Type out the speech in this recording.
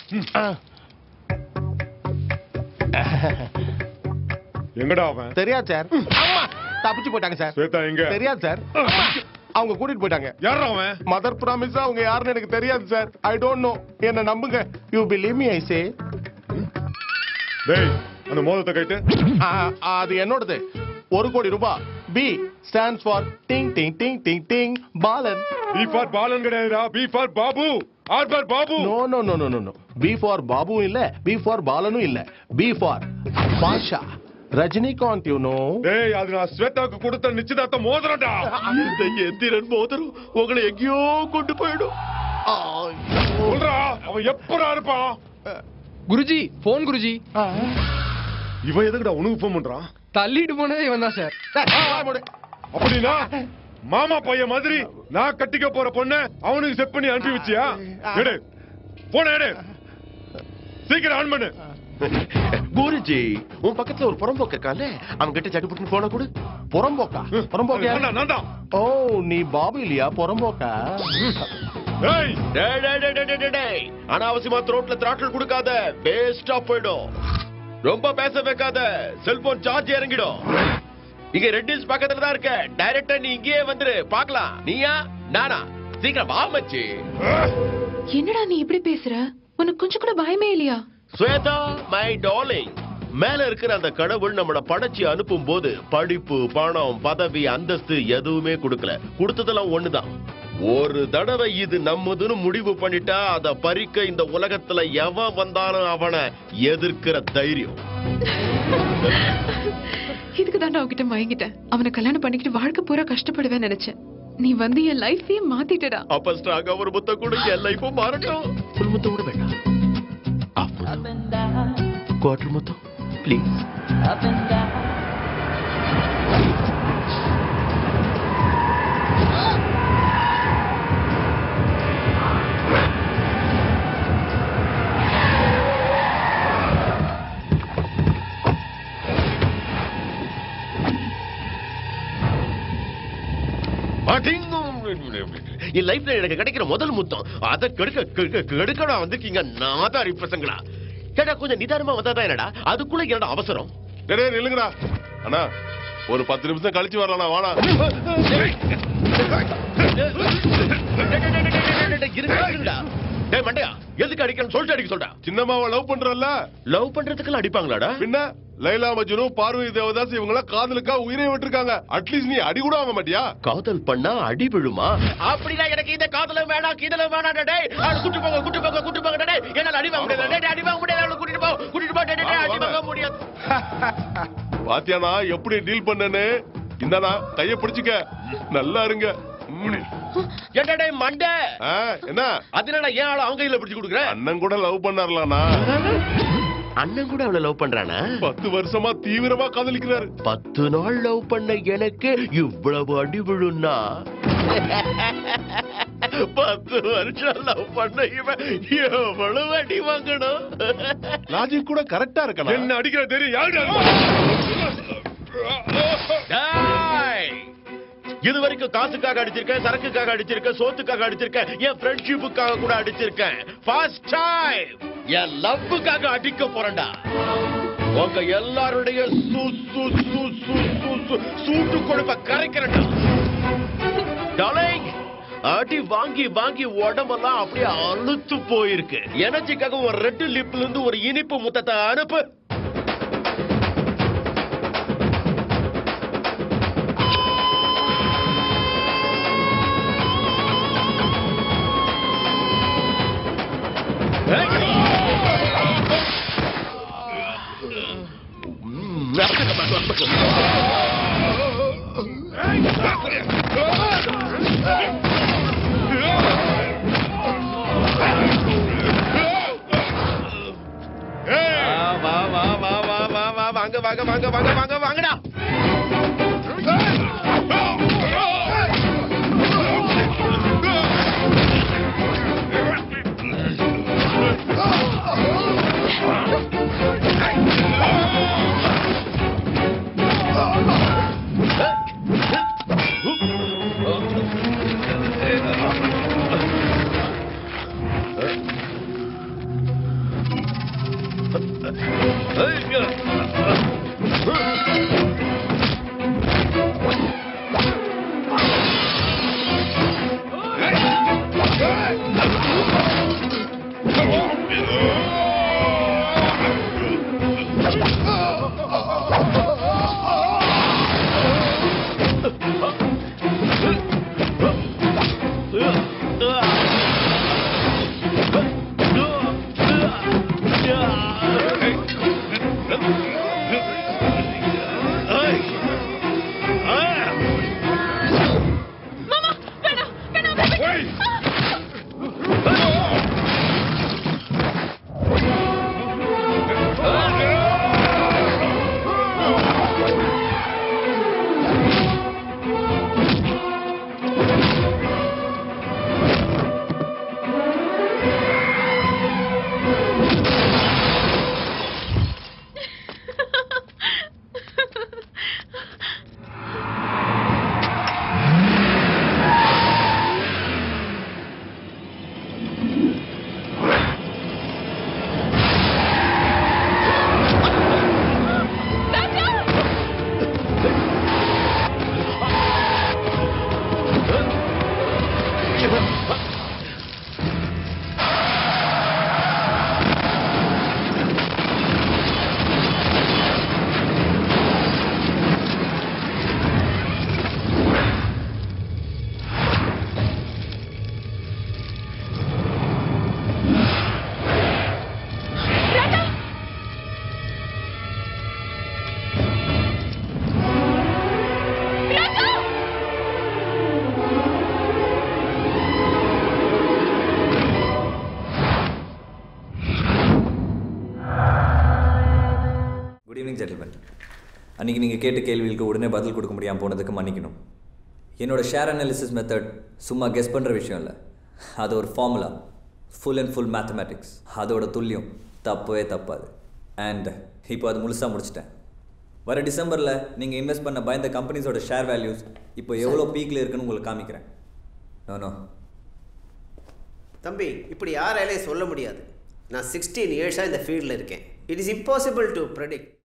எங்கடா அவன் தெரியாது சார் அம்மா, தப்பிச்சு போயிட்டாங்க சார் ஸ்வேதா எங்க தெரியாது சார் அவங்க கூட்டிட்டு போயிட்டாங்க யாரா அவன் மதர் ப்ராமிஸ் அவங்க யாருன்னு எனக்கு தெரியாது சார் ஐ டோன்ட் நோ என்ன நம்புங்க you believe me I say டேய் அந்த மோதத்தை கைட்டு அது என்னோடது ஒரு கோடி ரூபாய் பி ஸ்டாண்ட்ஸ் ஃபார் டிங் டிங் டிங் டிங் டிங் பாலன் பி ஃபார் பாலன் கிடையாதுடா B for Babu R for Babu no no no no no no B for பாபுவும் இல்ல பி ஃபார் பாலனும் இல்ல B for Basha Rajinikanth you know டேய் அது நான் ஸ்வேதாக்கு கொடுத்த நிச்சயதார்த்த மோதிரம்டா இந்த எந்திரன் மோதிரம் உங்களை எங்கேயோ கொண்டு போயிடும் சொல்றா அவன் எப்படா இருப்பான் குருஜி போன் குருஜி இவன் எதுக்குடா உனக்கு ஃபோன் பண்றான் தள்ளிட்டு போனதே இவன் தான் சார் அப்படின்னா மாமா பையன் மாதிரி நான் கட்டிக்க போற பொண்ண அவனுக்கு செட் பண்ணி அனுப்பி வச்சியா எடு போன எடு சீக்கிரம் ஆன் பண்ணு குருஜி உன் பக்கத்துல ஒரு புறம்போக்கு இருக்கான்ல அவன் கிட்ட சட்டுப்புட்டு போன கொடு புறம்போக்கா புறம்போக்கா நான் தான், நான் தான் ஓ நீ பாபு இல்லையா புறம்போக்கா ஏய் டேய், டேய், டேய், டேய், டேய், டேய். அனாவசியமா த்ரோட்ல திராட்டல் கொடுக்காத வேஸ்டா போயிடும் ரொம்ப பேச வைக்காத செல்போன் சார்ஜ் இறங்கிடும் இங்க ரெட்டிஸ் பக்கத்துல தான் இருக்க டைரக்டா நீ இங்கேயே வந்துரு பார்க்கலாம் நீயா நானா சீக்கிரம் வா மச்சி என்னடா நீ இப்படி பேசுற உனக்கு கொஞ்சம் கூட பயமே இல்லையா ஸ்வேதா மை டார்லிங் மேல இருக்கிற அந்த கடவுள் நம்மள படைச்சு அனுப்பும் போது படிப்பு பணம் பதவி அந்தஸ்து எதுவுமே கொடுக்கல கொடுத்ததெல்லாம் ஒண்ணுதான் ஒரு தடவை இது நம்மதுன்னு முடிவு பண்ணிட்டா அத பறிக்க இந்த உலகத்துல எவன் வந்தாலும் அவனை எதிர்க்கிற தைரியம் இதுக்கு தான் அவகிட்ட மயங்கிட்டேன் அவனை கல்யாணம் பண்ணிக்கிட்டு வாழ்க்கை பூரா கஷ்டப்படுவேன்னு நினைச்சேன் நீ வந்து என் லைஃபையே மாத்திட்டடா அப்ப ஸ்ட்ராங்கா ஒரு முத்த கூட என் லைஃபும் மாறட்டும் ஒரு முத்த கூட வேண்டாம் குவார்டர் முத்தம் ப்ளீஸ் என் லைஃப்ல எனக்கு கிடைக்கிற முதல் முத்தம் அதை கெடுக்க கெடுக்க கெடுக்கடா வந்திருக்கீங்க நாதாரி பசங்களா கேட்டா கொஞ்சம் நிதானமா வந்தாதான் என்னடா அதுக்குள்ள என்னடா அவசரம் டேய் நில்லுங்கடா அண்ணா ஒரு பத்து நிமிஷம் கழிச்சு வரலாம் வாடா இருங்க, இருங்கடா. டேய் மண்டையா எதுக்கு அடிக்கணும் சொல்லிட்டு அடிக்க சொல்றா சின்னம்மாவை லவ் பண்றல்ல லவ் பண்றதுக்கெல்லாம் அடிப்பாங்களாடா பின்ன லைலா மஜ்னு பார்வதி தேவதாஸ் இவங்க எல்லாம் காதலுக்கா உயிரை விட்டுருக்காங்க அட்லீஸ்ட் நீ அடி கூட வாங்க மாட்டியா காதல் பண்ணா அடி விழுமா அப்படின்னா எனக்கு இந்த காதலும் வேணாம் கீதலும் வேணாம் டேய் அவளை கூட்டி போங்க கூட்டி போங்க கூட்டி போங்க டேய் என்னால அடி வாங்க முடியாது டேய் அடி வாங்க முடியாது அவளை கூட்டிட்டு போ கூட்டிட்டு போ டேய் டேய், அடி வாங்க முடியாது பாத்தியானா எப்படி டீல் பண்ணனு இந்தாண்ணா கைய பிடிச்சுக்க நல்லா இருங்க ம். என்ன டேய் மண்டை ஆ, என்ன அதனால ஏன் ஆளை அவங்க கையில பிடிச்சு கொடுக்குற அண்ணன் கூட லவ் பண்ணார்லாண்ணா அண்ணன் கூட அவளை லவ் பண்றானா பத்து வருஷமா தீவிரமா காதலிக்கிறாரு பத்து நாள் லவ் பண்ண எனக்கு இவ்வளவு அடி விழுன்னா பத்து வருஷம் லவ் பண்ண இவன் எவ்வளவு அடி வாங்கணும் லாஜிக் கூட கரெக்டா இருக்கணும் என்ன அடிக்கிற தெரியும் யாரு டேய்! இது வரைக்கும் காசுக்காக அடிச்சிருக்கேன் சரக்குக்காக அடிச்சிருக்கேன் சோத்துக்காக அடிச்சிருக்கேன் என் ஃப்ரெண்ட்ஷிப்புக்காக கூட அடிச்சிருக்கேன் ஃபர்ஸ்ட் டைம் என் லவ்வுக்காக அடிக்க போறேன்டா உங்க எல்லாருடைய சு சு சு சு சு சு சூட்டு கொழுப்ப கரைக்கிறேன்டா டார்லிங் அடி வாங்கி வாங்கி உடம்பெல்லாம் அப்படியே அழுத்து போயிருக்கு எனர்ஜிக்காக ஒரு ரெட் லிப்ல இருந்து ஒரு இனிப்பு முத்தத்தை அனுப்பு வா வா வா வா வா வா வாங்க வாங்க வாங்க வாங்க வாங்க வாங்கடா ஓய் குட் ஈவினிங் ஜென்டில்மேன் அன்றைக்கி நீங்கள் கேட்ட கேள்விகளுக்கு உடனே பதில் கொடுக்க முடியாமல் போனதுக்கு மன்னிக்கணும் என்னோட ஷேர் அனாலிசிஸ் மெத்தட் சும்மா கெஸ் பண்ணுற விஷயம் இல்லை அது ஒரு formula full and full mathematics அதோட துல்லியம் தப்பவே தப்பாது அண்ட் இப்போ அது முழுசாக முடிச்சிட்டேன் வர டிசம்பரில் நீங்கள் இன்வெஸ்ட் பண்ண பயந்த கம்பெனிஸோட ஷேர் வேல்யூஸ் இப்போ எவ்வளோ பீக்கில் இருக்குன்னு உங்களுக்கு காமிக்கிறேன் நோ நோ தம்பி இப்படி யாராலையும் சொல்ல முடியாது நான் சிக்ஸ்டீன் இயர்ஸாக இந்த ஃபீல்டில் இருக்கேன் it is impossible to predict